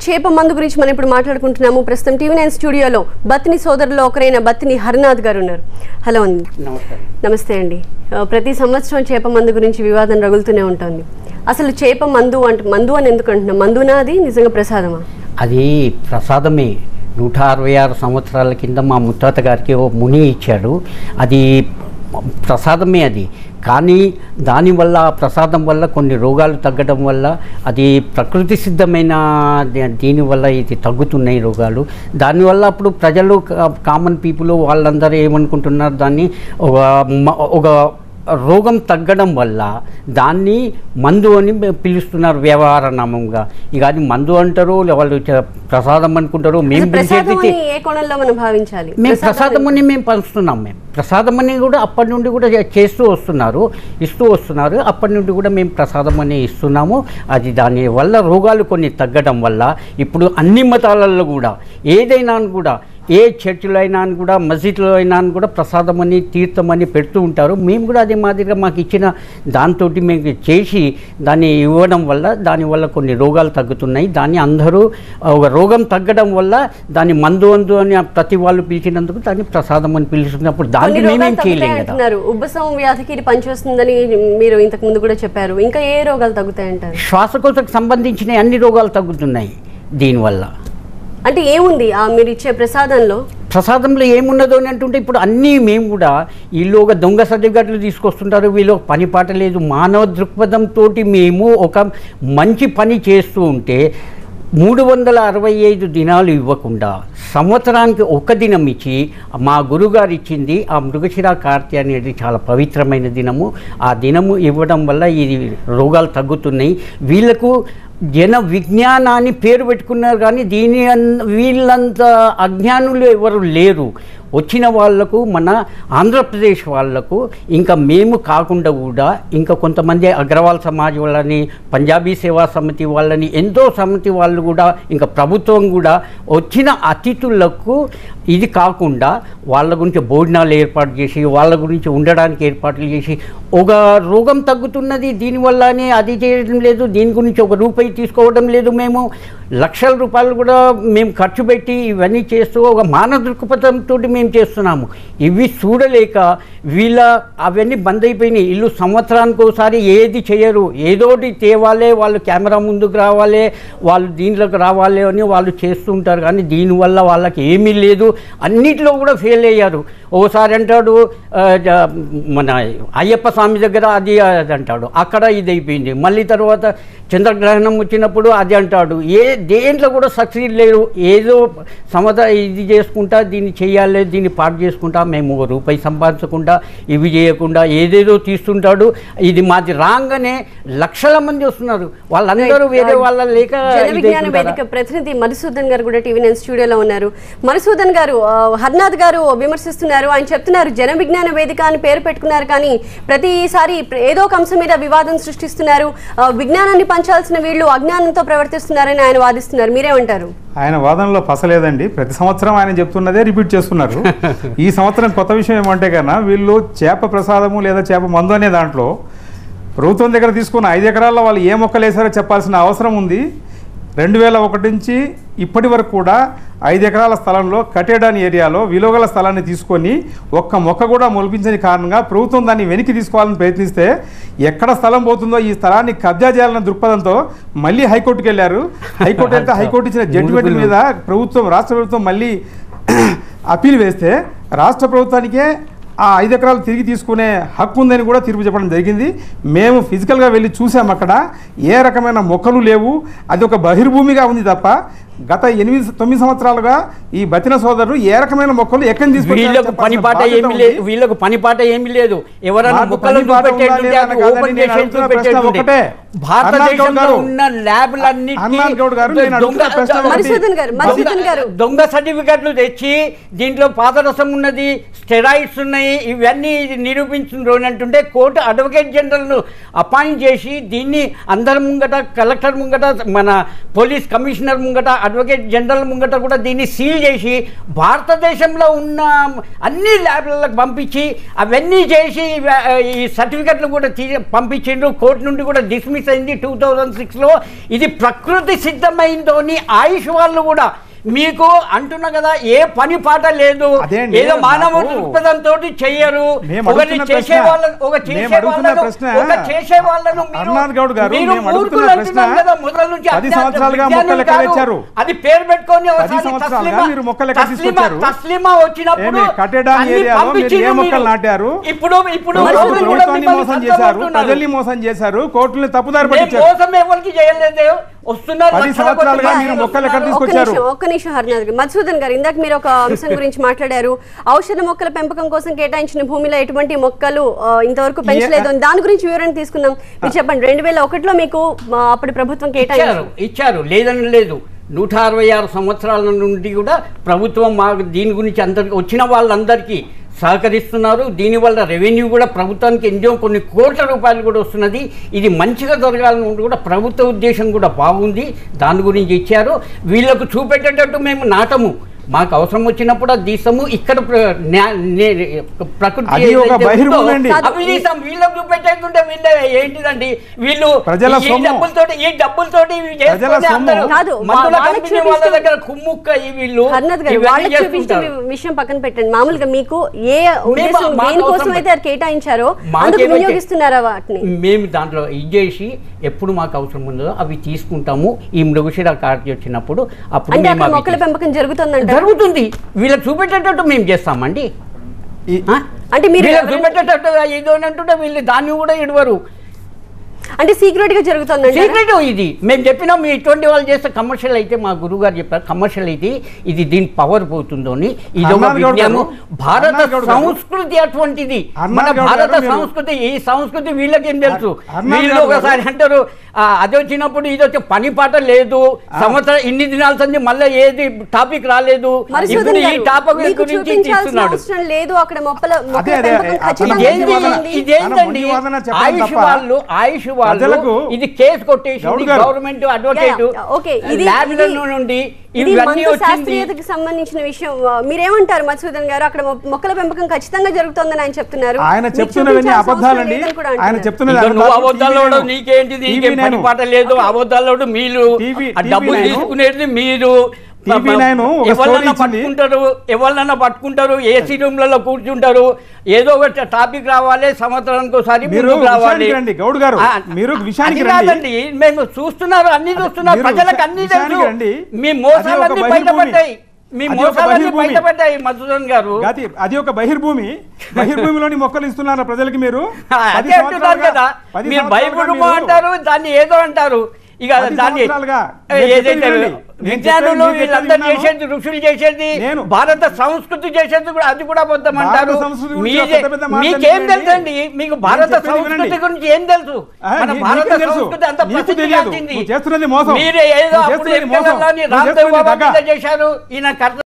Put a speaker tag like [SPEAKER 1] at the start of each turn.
[SPEAKER 1] చేప మందు గురించి మనం ఇప్పుడు మాట్లాడుకుంటున్నాము ప్రస్తుతం టీవీ నైన్ స్టూడియోలో బత్తిని సోదరులో ఒకరైన బత్తిని హరినాథ్ గారు ఉన్నారు హలో అండి
[SPEAKER 2] నమస్కారం
[SPEAKER 1] నమస్తే అండి ఆ, ప్రతి సంవత్సరం చేప మందు గురించి వివాదం రగులుతూనే ఉంటుంది అసలు చేప మందు అంటే మందు అని ఎందుకు అంటున్నాం మందునా అది నిజంగా ప్రసాదమా
[SPEAKER 2] అది ప్రసాదమే నూట అరవై ఆరు సంవత్సరాల కింద మా ముత్తాత గారికి ఓ ముని ఇచ్చాడు అది ప్రసాదమే అది కానీ దానివల్ల ఆ ప్రసాదం వల్ల కొన్ని రోగాలు తగ్గడం వల్ల అది ప్రకృతి సిద్ధమైన ది- దీనివల్ల ఇది తగ్గుతున్నాయి రోగాలు దానివల్ల అప్పుడు ప్రజలు కా- కామన్ పీపుల్ వాళ్ళందరూ ఏమనుకుంటున్నారు దాన్ని ఒక మ- ఒక రోగం తగ్గడం వల్ల దాన్ని మందు అని మె- పిలుస్తున్నారు వ్యవహార నామంగా ఇక అది మందు అంటారు లే- వాళ్ళు చ- ప్రసాదం అనుకుంటారు మేము
[SPEAKER 1] అసలు ప్రసాదం
[SPEAKER 2] పిలిచేది
[SPEAKER 1] అని ఏ కోణంలో మనం భావించాలి
[SPEAKER 2] మేము
[SPEAKER 1] ప్రసాదం
[SPEAKER 2] ప్రసాదం అని మేము పంచుతున్నాం మేము ప్రసాదం అని కూడా అప్పటి నుండి కూడా చే- చేస్తూ వస్తున్నారు ఇస్తూ వస్తున్నారు అప్పటి నుండి కూడా మేము ప్రసాదం అని ఇస్తున్నాము అది దాని వల్ల రోగాలు కొన్ని తగ్గడం వల్ల ఇప్పుడు అన్ని మతాలలో కూడా ఏదైనా కూడా ఏ చర్చిలో అయినా కూడా మసీదులో అయినా కూడా ప్రసాదం అని తీర్థం అని పెడుతూ ఉంటారు మేము కూడా అదే మాదిరిగా మాకు ఇచ్చిన దాంతో మేము చేసి దాన్ని ఇవ్వడం వల్ల దానివల్ల కొన్ని రోగాలు తగ్గుతున్నాయి దాన్ని అందరూ ఆ, ఒక రోగం తగ్గడం వల్ల దాన్ని మందు అందు అని ప్రతి వాళ్ళు పిలిచినందుకు దాన్ని ప్రసాదం అని పిలుస్తున్నప్పుడు
[SPEAKER 1] కొన్ని
[SPEAKER 2] దాన్ని
[SPEAKER 1] రోగాలు
[SPEAKER 2] మేమేం
[SPEAKER 1] తగ్గుతాయి
[SPEAKER 2] చేయలేం కదా
[SPEAKER 1] అంటున్నారు ఉబ్బసం వ్యాధికి ఇది పనిచేస్తుందని మీరు ఇంతకు ముందు కూడా చెప్పారు ఇంకా ఏ రోగాలు తగ్గుతాయి అంటారు
[SPEAKER 2] శ్వాసకోశకు సంబంధించిన అన్ని రోగాలు తగ్గుతున్నాయి దీనివల్ల
[SPEAKER 1] అంటే ఏముంది ఆ మీరు ఇచ్చే ప్రసాదంలో
[SPEAKER 2] ప్రసాదంలో ఏమున్నదో అని అంటుంటే ఇప్పుడు అన్నీ మేము కూడా వీళ్ళోగా దొంగ సర్టిఫికెట్లు తీసుకొస్తుంటారు వీళ్ళు పని పాట లేదు మానవ దృక్పథంతో మేము ఒక మంచి పని చేస్తూ ఉంటే మూడు వందల అరవై ఐదు దినాలు ఇవ్వకుండా సంవత్సరానికి ఒక దినం ఇచ్చి మా గురుగారు ఇచ్చింది ఆ మృగశిర కార్తె అనేది చాలా పవిత్రమైన దినము ఆ దినము ఇవ్వడం వల్ల ఇది రోగాలు తగ్గుతున్నాయి వీళ్ళకు జన విజ్ఞానాన్ని పేరు పెట్టుకున్నారు కానీ దీని అన్- వీళ్ళంత అజ్ఞానులు ఎవరు లేరు వచ్చిన వాళ్లకు మన ఆంధ్రప్రదేశ్ వాళ్లకు ఇంకా మేము కాకుండా కూడా ఇంకా కొంతమంది అగ్రవాల్ సమాజ్ వాళ్ళని పంజాబీ సేవా సమితి వాళ్ళని ఎంతో సమితి వాళ్ళు కూడా ఇంకా ప్రభుత్వం కూడా వచ్చిన అతిథులకు ఇది కాకుండా వాళ్ళ గురించి భోజనాలు ఏర్పాటు చేసి వాళ్ళ గురించి ఉండడానికి ఏర్పాట్లు చేసి ఒక రోగం తగ్గుతున్నది దీనివల్లనే అది చేయడం లేదు దీని గురించి ఒక రూపాయి తీసుకోవడం లేదు మేము లక్షల రూపాయలు కూడా మేము ఖర్చు పెట్టి ఇవన్నీ చేస్తూ ఒక మానవ దృక్పథంతో మేము చేస్తున్నాము ఇవి చూడలేక వీళ్ళ అవన్నీ బంద్ అయిపోయినాయి ఇల్లు సంవత్సరానికి ఒకసారి ఏది చేయరు ఏదోటి తేవాలే వాళ్ళు కెమెరా ముందుకు రావాలి వాళ్ళు దీంట్లోకి రావాలి అని వాళ్ళు చేస్తూ ఉంటారు కానీ దీనివల్ల వాళ్ళకి ఏమీ లేదు అన్నిట్లో కూడా ఫెయిల్ అయ్యారు ఓసారి అంటాడు ఆ, జ- మన అయ్యప్ప స్వామి దగ్గర అది అది అంటాడు అక్కడ ఇది అయిపోయింది మళ్ళీ తర్వాత చంద్రగ్రహణం వచ్చినప్పుడు అది అంటాడు ఏ దేంట్లో కూడా సక్సీడ్ లేరు ఏదో సమత ఇది చేసుకుంటా దీన్ని చేయాలి దీన్ని పాటు చేసుకుంటా మేము ఒక రూపాయి సంపాదించకుండా ఇవి చేయకుండా ఏదేదో తీస్తుంటాడు ఇది మాది రాగానే లక్షల మంది వస్తున్నారు వాళ్ళందరూ వేరే వాళ్ళ లేక
[SPEAKER 1] జన
[SPEAKER 2] ఇది
[SPEAKER 1] విజ్ఞాన
[SPEAKER 2] అవుతుంటారా?
[SPEAKER 1] వేదిక ప్రతినిధి మధుసూదన్ గారు కూడా టీవీ నైన్ స్టూడియోలో ఉన్నారు మధుసూదన్ గారు ఆ, హర్నాథ్ గారు విమర్శిస్తున్నారు ఆయన చెప్తున్నారు జన విజ్ఞాన వేదిక అని పేరు పెట్టుకున్నారు కానీ ప్రతిసారి ప్ర- ఏదో ఒక అంశం మీద వివాదం సృష్టిస్తున్నారు ఆ, విజ్ఞానాన్ని పంచాల్సిన వీళ్ళు అజ్ఞానంతో ప్రవర్తిస్తున్నారని ఆయన వాదిస్తున్నారు మీరేమంటారు
[SPEAKER 3] ఆయన వాదనలో పసలేదండి ప్రతి సంవత్సరం ఆయన చెప్తున్నదే రిపీట్ చేస్తున్నారు ఈ సంవత్సరం కొత్త విషయం ఏమంటే కన్నా వీళ్ళు చేప ప్రసాదము లేదా చేప మందు అనే దాంట్లో ప్రభుత్వం దగ్గర తీసుకున్న ఐదు ఎకరాల్లో వాళ్ళు ఏ మొక్కలు వేసారో చెప్పాల్సిన అవసరం ఉంది రెండు వేల ఒకటి నుంచి ఇప్పటి వరకు కూడా ఐదు ఎకరాల స్థలంలో కటేడాని ఏరియాలో విలువగల స్థలాన్ని తీసుకొని ఒక్క మొక్క కూడా మొలిపించని కారణంగా ప్రభుత్వం దాన్ని వెనక్కి తీసుకోవాలని ప్రయత్నిస్తే ఎక్కడ స్థలం పోతుందో ఈ స్థలాన్ని కబ్జా చేయాలన్న దృక్పథంతో మళ్ళీ హైకోర్టుకి వెళ్ళారు హైకోర్టు వెళ్తే హైకోర్టు ఇచ్చిన జడ్జిమెంట్ మీద ప్రభుత్వం రాష్ట్ర ప్రభుత్వం మళ్ళీ అప్పీల్ వేస్తే రాష్ట్ర ప్రభుత్వానికే ఆ ఐదు ఎకరాలు తిరిగి తీసుకునే హక్కు ఉందని కూడా తీర్పు చెప్పడం జరిగింది మేము ఫిజికల్గా వెళ్ళి చూసాం అక్కడ ఏ రకమైన మొక్కలు లేవు అది ఒక బహిర్భూమిగా ఉంది తప్ప గత ఎనిమిది తొమ్మిది సంవత్సరాలుగా ఈ బతిన సోదరులు ఏ రకమైన మొక్కలు ఎక్కడి నుంచి తీసుకొచ్చారో
[SPEAKER 2] వీళ్ళకు
[SPEAKER 3] చెప్పాల్సిన
[SPEAKER 2] పని పాట
[SPEAKER 3] బాధ్యత
[SPEAKER 2] ఏమి
[SPEAKER 3] ఉంది.
[SPEAKER 2] లేదు వీళ్ళకు పని పాట ఏమి లేదు ఎవరైనా
[SPEAKER 3] మాకు
[SPEAKER 2] బుక్కలు
[SPEAKER 3] పని పాట ఉందా
[SPEAKER 2] చూపెట్టేటుంటే
[SPEAKER 3] లేదా
[SPEAKER 2] అది
[SPEAKER 3] కాదని
[SPEAKER 2] ఓపెన్
[SPEAKER 3] నేను
[SPEAKER 2] చేసి
[SPEAKER 3] అడుగుతున్న ప్రశ్న
[SPEAKER 2] చూపెట్టేటుంటే.
[SPEAKER 3] ఒకటే.
[SPEAKER 2] భారతదేశంలో
[SPEAKER 3] అన్నాల్ గౌడ్
[SPEAKER 2] ఉన్న
[SPEAKER 3] గారు,
[SPEAKER 2] ల్యాబ్లన్నిటికీ
[SPEAKER 3] అన్నాల్ గౌడ్ గారు, నేను అడుగుతున్న
[SPEAKER 2] దొంగ-
[SPEAKER 3] ప్రశ్న ఒకటి.
[SPEAKER 1] మధుసూదన్ గారు, మధుసూదన్ గారు.
[SPEAKER 2] దొంగ సర్టిఫికెట్లు తెచ్చి దీంట్లో పాదరసం ఉన్నది స్టెరాయిడ్స్ ఉన్నాయి ఇవన్నీ ఇది నిరూపించుండ్రు అని అంటుంటే కోర్టు అడ్వకేట్ జనరల్ను అపాయింట్ చేసి దీన్ని అందరి ముంగట కలెక్టర్ ముంగట మన పోలీస్ కమిషనర్ ముంగట అడ్వకేట్ జనరల్ ముంగట కూడా దీన్ని సీల్ చేసి భారతదేశంలో ఉన్న అన్ని ల్యాబ్లకు పంపించి అవన్నీ చేసి ఇవ- ఈ సర్టిఫికెట్లు కూడా తీ పంపించిండ్రు కోర్టు నుండి కూడా డిస్మిస్ అయింది టూ థౌజండ్ సిక్స్లో ఇది ప్రకృతి సిద్ధమైందోని ఆయుష్ వాళ్ళు కూడా మీకు అంటున్నా కదా ఏ పని పాట లేదు
[SPEAKER 3] అదే అండి,
[SPEAKER 2] ఏదో మానవ
[SPEAKER 3] నాకు-
[SPEAKER 2] దృక్పథంతో చెయ్యరు
[SPEAKER 3] మేము
[SPEAKER 2] ఒకరిని
[SPEAKER 3] అడుగుతున్న
[SPEAKER 2] చేసే
[SPEAKER 3] ప్రశ్న-
[SPEAKER 2] వాళ్ళను ఒక
[SPEAKER 3] మేము
[SPEAKER 2] చేసే
[SPEAKER 3] అడుగుతున్న
[SPEAKER 2] వాళ్ళను
[SPEAKER 3] ప్రశ్న-
[SPEAKER 2] ఒక చేసే వాళ్ళను మీరు
[SPEAKER 3] అరుణాథ్ గౌడ్ గారు,
[SPEAKER 2] మీరు
[SPEAKER 3] మేము అడుగుతున్న
[SPEAKER 2] మూర్ఖులు
[SPEAKER 3] ప్రశ్న,
[SPEAKER 2] అంటున్నాం కదా మొదల నుంచి
[SPEAKER 3] పది
[SPEAKER 2] అజ్ఞాత
[SPEAKER 3] సంవత్సరాలుగా
[SPEAKER 2] విజ్ఞానులు
[SPEAKER 3] మొక్కలు ఎక్కడ
[SPEAKER 2] కాదు.
[SPEAKER 3] తెచ్చారు?
[SPEAKER 2] అది పేరు పెట్టుకొని
[SPEAKER 3] పది
[SPEAKER 2] ఒకసారి
[SPEAKER 3] సంవత్సరాలుగా
[SPEAKER 2] తస్లిమా-
[SPEAKER 3] మీరు మొక్కలు ఎక్కడ
[SPEAKER 2] తస్లిమా-
[SPEAKER 3] తీసుకొచ్చారు?
[SPEAKER 2] తస్లిమా వచ్చినప్పుడు
[SPEAKER 3] ఏమి కట్టెడాన్
[SPEAKER 2] అన్ని
[SPEAKER 3] ఏరియాలో మీరు ఏ
[SPEAKER 2] పంపించిండ్రు
[SPEAKER 3] మొక్కలు
[SPEAKER 2] మీరు.
[SPEAKER 3] నాటారు?
[SPEAKER 2] ఇప్పుడు ఇప్పుడు
[SPEAKER 1] ప్రభుత్వం
[SPEAKER 2] రోజులు కూడా
[SPEAKER 3] ప్రభుత్వాన్ని
[SPEAKER 2] మిమ్మల్ని
[SPEAKER 3] మోసం చేశారు
[SPEAKER 2] సత్తబడుతున్నారు.
[SPEAKER 3] ప్రజల్ని మోసం చేశారు కోర్టుని తప్పుదారి
[SPEAKER 2] మేము
[SPEAKER 3] పట్టించారు
[SPEAKER 2] మోసం ఎవరికి చేయలేదు వస్తున్నారు
[SPEAKER 3] పది
[SPEAKER 2] లక్షల
[SPEAKER 3] సంవత్సరాలుగా
[SPEAKER 2] కొద్ది
[SPEAKER 3] మీరు
[SPEAKER 2] మంది
[SPEAKER 3] మొక్కలు ఎక్కడ
[SPEAKER 2] వస్తున్నారు.
[SPEAKER 1] ఒక్క
[SPEAKER 3] తీసుకొచ్చారు?
[SPEAKER 1] నిమిషం ఒక్క నిమిషం హరినాథ్ గారు మధుసూదన్ గారు ఇందాక మీరు ఒక అంశం గురించి మాట్లాడారు ఔషధ మొక్కల పెంపకం కోసం కేటాయించిన భూమిలో ఎటువంటి మొక్కలు ఆ, ఇంతవరకు పెంచలేదు అని దాని గురించి వివరణ తీసుకుందాం మీరు చెప్పండి రెండు వేల ఒకటిలో మీకు ఆ, అప్పటి ప్రభుత్వం
[SPEAKER 2] ఇచ్చారు
[SPEAKER 1] కేటాయించారు
[SPEAKER 2] ఇచ్చారు లేదని లేదు నూట అరవై ఆరు సంవత్సరాల నుండి కూడా ప్రభుత్వం మాకు దీని గురించి అందరికి వచ్చిన వాళ్ళందరికీ సహకరిస్తున్నారు దీనివల్ల రెవెన్యూ కూడా ప్రభుత్వానికి ఎన్నో కొన్ని కోట్ల రూపాయలు కూడా వస్తున్నది ఇది మంచిగా జరగాలని కూడా ప్రభుత్వ ఉద్దేశం కూడా బాగుంది దాని గురించి ఇచ్చారు వీళ్ళకు చూపెట్టేటట్టు మేము నాటము మాకు అవసరం వచ్చినప్పుడు అది తీస్తాము ఇక్కడ ప్ర- న్యా- నే- ప్రకృతి
[SPEAKER 3] అది ఒక
[SPEAKER 2] ఏదైతే
[SPEAKER 3] బహిర్భూమి
[SPEAKER 2] ఉందో,
[SPEAKER 3] అండి.
[SPEAKER 2] అవి తీస్తాం వీళ్ళకు చూపెట్టేస్తుంటే వీళ్ళ ఏంటిదండి వీళ్ళు
[SPEAKER 3] ప్రజల
[SPEAKER 2] ఈ
[SPEAKER 3] సొమ్ము.
[SPEAKER 2] డబ్బులతోటి ఈ డబ్బులతోటి ఇవి చేసుకొని
[SPEAKER 3] ప్రజల సొమ్ము.
[SPEAKER 2] అందరూ
[SPEAKER 1] కాదు,
[SPEAKER 2] మందుల
[SPEAKER 1] వాళ్ళకి
[SPEAKER 2] కంపెనీ వాళ్ళ
[SPEAKER 1] చూపిస్తూ-
[SPEAKER 2] దగ్గర కుమ్ముక్క ఈ వీళ్ళు
[SPEAKER 1] హర్నాథ్ గారు
[SPEAKER 2] ఇవన్నీ
[SPEAKER 1] వాళ్ళకి చూపించిన
[SPEAKER 2] చేసుకుంటారు.
[SPEAKER 1] విషయం పక్కన పెట్టండి మామూలుగా మీకు ఏ ఉద్దేశం
[SPEAKER 2] మాకు
[SPEAKER 1] దేనికోసం
[SPEAKER 2] అవసరం
[SPEAKER 1] అయితే అది కేటాయించారో అందుకు
[SPEAKER 2] మాకేమైతే-
[SPEAKER 1] వినియోగిస్తున్నారా వాటిని
[SPEAKER 2] మేము దాంట్లో ఇచ్చేసి ఎప్పుడు మాకు అవసరం ఉందో అవి తీసుకుంటాము ఈ మృగశిర కార్డు వచ్చినప్పుడు అప్పుడు
[SPEAKER 1] అంటే
[SPEAKER 2] మేము
[SPEAKER 1] అక్కడ
[SPEAKER 2] అవి
[SPEAKER 1] మొక్కల
[SPEAKER 2] తీసుకుంటాం.
[SPEAKER 1] పెంపకం జరుగుతుందంట
[SPEAKER 2] జరుగుతుంది వీళ్ళకి చూపెట్టేటట్టు మేము చేస్తామండి
[SPEAKER 3] ఈ-
[SPEAKER 2] ఆ?
[SPEAKER 1] అంటే మీరు
[SPEAKER 2] వీళ్ళకి
[SPEAKER 1] ఎవరైనా-
[SPEAKER 2] చూపెట్టేటట్టు ఏదో అని అంటుంటే వీళ్ళు దాన్ని కూడా ఇడవరు
[SPEAKER 1] అంటే సీక్రెట్ గా జరుగుతుందంట
[SPEAKER 2] సీక్రెట్ ఇది మేము చెప్పినాం మీ ఇటువంటి వాళ్ళు చేస్తే కమర్షియల్ అయితే మా గురువు గారు చెప్పారు కమర్షియల్ అయితే ఇది దీని పవర్ పోతుందో అని ఇది ఒక
[SPEAKER 3] అన్నార్ గౌడ్
[SPEAKER 2] విజ్ఞానం
[SPEAKER 3] గారు,
[SPEAKER 2] భారత
[SPEAKER 3] అన్నార్ గౌడ్ గారు.
[SPEAKER 2] సంస్కృతి అటువంటిది
[SPEAKER 3] అన్నార్
[SPEAKER 2] మన
[SPEAKER 3] గౌడ్
[SPEAKER 2] భారత
[SPEAKER 3] గారు మీరు-
[SPEAKER 2] సంస్కృతి ఈ సంస్కృతి వీళ్ళకేం తెలుసు
[SPEAKER 3] అన్నార్
[SPEAKER 2] వీళ్ళు
[SPEAKER 3] గౌడ్ గారు.
[SPEAKER 2] ఒకసారి అంటారు "ఆ, అది వచ్చినప్పుడు ఇది వచ్చి పని పాట లేదు సంవత్సరం ఇన్ని దినాల సంది మళ్ళీ ఏది టాపిక్ రాలేదు
[SPEAKER 1] మధుసూదన్
[SPEAKER 2] ఇప్పుడు ఈ
[SPEAKER 1] గారు,
[SPEAKER 2] టాపిక్
[SPEAKER 1] మీకు
[SPEAKER 2] గురించి
[SPEAKER 1] చూపించాల్సిన
[SPEAKER 2] తీస్తున్నాడు
[SPEAKER 1] అవసరం లేదు అక్కడ మొక్కల మొక్కల
[SPEAKER 3] అదే, అదే,
[SPEAKER 1] పెంపకం
[SPEAKER 3] అదే,
[SPEAKER 1] ఖచ్చితంగా
[SPEAKER 3] అతను
[SPEAKER 2] ఇదేంటి
[SPEAKER 3] మొండి
[SPEAKER 1] జరుగుతుంది.
[SPEAKER 3] వాదన-
[SPEAKER 2] ఇదేంటండి
[SPEAKER 3] తన మొండి వాదన చెప్పడం
[SPEAKER 2] ఆయుష్
[SPEAKER 3] తప్ప
[SPEAKER 2] వాళ్ళు ఆయుష్ వాళ్ళు
[SPEAKER 3] ప్రజలకు
[SPEAKER 2] ఇది కేసు కొట్టేసి
[SPEAKER 3] గౌడ్ గారు.
[SPEAKER 2] Government advocate
[SPEAKER 1] yeah, yeah, okay, ఇది-
[SPEAKER 2] ల్యాబ్ల
[SPEAKER 1] ఇది-
[SPEAKER 2] నుండి
[SPEAKER 1] ఇది
[SPEAKER 2] ఇవన్నీ
[SPEAKER 1] మందు
[SPEAKER 2] వచ్చింది
[SPEAKER 1] శాస్త్రీయతకు సంబంధించిన విషయం ఆ, మీరేమంటారు మధుసూదన్ గారు అక్కడ మొ- మొక్కల పెంపకం ఖచ్చితంగా జరుగుతోందని ఆయన చెప్తున్నారు
[SPEAKER 3] ఆయన
[SPEAKER 1] మీకు
[SPEAKER 3] చెప్తున్నవన్నీ
[SPEAKER 1] చూపించాల్సిన అవసరం
[SPEAKER 3] అబద్ధాలండి
[SPEAKER 1] లేదని కూడా
[SPEAKER 3] ఆయన
[SPEAKER 1] అంటున్నారు.
[SPEAKER 3] చెప్తున్నది
[SPEAKER 2] ఇంకా నువ్వు
[SPEAKER 3] అబద్ధాలు.
[SPEAKER 2] అబద్ధాలు
[SPEAKER 3] టీవీ
[SPEAKER 2] నీకేంటిది
[SPEAKER 3] టీవీ
[SPEAKER 2] నీకేం పని
[SPEAKER 3] నైను.
[SPEAKER 2] పాట లేదు అబద్ధాలు మీరు
[SPEAKER 3] టీవీ-
[SPEAKER 2] ఆ
[SPEAKER 3] టీవీ
[SPEAKER 2] డబ్బులు
[SPEAKER 3] నైను.
[SPEAKER 2] తీసుకునేది మీరు
[SPEAKER 3] టీవీ నైను ఒక స్టోరీ
[SPEAKER 2] ఎవరినన్నా
[SPEAKER 3] ఇచ్చింది.
[SPEAKER 2] పట్టుకుంటారు ఎవరినన్నా పట్టుకుంటారు ఏసీ రూమ్లలో కూర్చుంటారు ఏదో ఒక టాపిక్ రావాలి సంవత్సరానికి ఒకసారి
[SPEAKER 3] మీరు
[SPEAKER 2] ముందుకు రావాలి
[SPEAKER 3] విషయానికి రండి, గౌడ్ గారు.
[SPEAKER 2] ఆ,
[SPEAKER 3] మీరు విషయానికి
[SPEAKER 2] అది
[SPEAKER 3] రండి.
[SPEAKER 2] కాదండి మేము చూస్తున్నారు అన్ని చూస్తున్నారు
[SPEAKER 3] మీరు
[SPEAKER 2] ప్రజలకు
[SPEAKER 3] విషయా-
[SPEAKER 2] అన్ని
[SPEAKER 3] విషయానికి
[SPEAKER 2] తెలుసు
[SPEAKER 3] రండి.
[SPEAKER 2] మీ
[SPEAKER 3] అది ఒక
[SPEAKER 2] మోసాలన్నీ
[SPEAKER 3] బహిర్భూమి.
[SPEAKER 2] బయటపడ్డాయి మీ
[SPEAKER 3] అది ఒక
[SPEAKER 2] మోసాలన్నీ
[SPEAKER 3] బహిర్భూమి.
[SPEAKER 2] బయటపడ్డాయి మధుసూదన్ గారు
[SPEAKER 3] గతి అది ఒక బహిర్భూమి బహిర్భూమిలోని మొక్కలు ఇస్తున్నారా ప్రజలకి మీరు పది
[SPEAKER 2] అదే అంటున్నారు
[SPEAKER 3] సంవత్సరాలుగా-
[SPEAKER 2] కదా
[SPEAKER 3] పది
[SPEAKER 2] మీరు
[SPEAKER 3] సంవత్సరాలుగా
[SPEAKER 2] బైబుల్
[SPEAKER 3] మీరు-
[SPEAKER 2] అంటారు దాన్ని ఏదో అంటారు ఇక
[SPEAKER 3] పది
[SPEAKER 2] దాన్ని
[SPEAKER 3] సంవత్సరాలుగా
[SPEAKER 2] ఏ,
[SPEAKER 3] నేను
[SPEAKER 2] ఏదైతే
[SPEAKER 3] చెప్పేది వినండి. నేను
[SPEAKER 2] విజ్ఞానులు
[SPEAKER 3] చెప్పేది మీకు
[SPEAKER 2] వీళ్ళందరూ
[SPEAKER 3] విన్నాను.
[SPEAKER 2] చేసేది ఋషులు చేసేది
[SPEAKER 3] నేను
[SPEAKER 2] భారత సంస్కృతి చేసేది కూడా అది కూడా అబద్ధం
[SPEAKER 3] భారత
[SPEAKER 2] అంటారు
[SPEAKER 3] సంస్కృతి గురించి
[SPEAKER 2] మీదే-
[SPEAKER 3] పెద్ద పెద్ద మాటలు
[SPEAKER 2] మీకేం
[SPEAKER 3] ఎందుకండి?
[SPEAKER 2] తెలుసండి మీకు భారత
[SPEAKER 3] చెప్పేది
[SPEAKER 2] సంస్కృతి
[SPEAKER 3] వినండి.
[SPEAKER 2] గురించి ఏం తెలుసు
[SPEAKER 3] ఆ,
[SPEAKER 2] మన
[SPEAKER 3] నీ-
[SPEAKER 2] భారత
[SPEAKER 3] నీకేం తెలుసు?
[SPEAKER 2] సంస్కృతి అంత
[SPEAKER 3] నీకు
[SPEAKER 2] ప్రసిద్ధి
[SPEAKER 3] తెలియదు.
[SPEAKER 2] గాంచింది
[SPEAKER 3] నువ్వు చేస్తున్నది మోసం.
[SPEAKER 2] మీరే ఏదో
[SPEAKER 3] నువ్వు
[SPEAKER 2] అప్పుడు
[SPEAKER 3] చేస్తున్నది మోసం.
[SPEAKER 2] ఎన్నికలలో
[SPEAKER 3] నువ్వు
[SPEAKER 2] రామ్దేవ్
[SPEAKER 3] చేస్తున్నది
[SPEAKER 2] బాబా
[SPEAKER 3] దగా.
[SPEAKER 2] మీద చేశారు ఈయన కర్త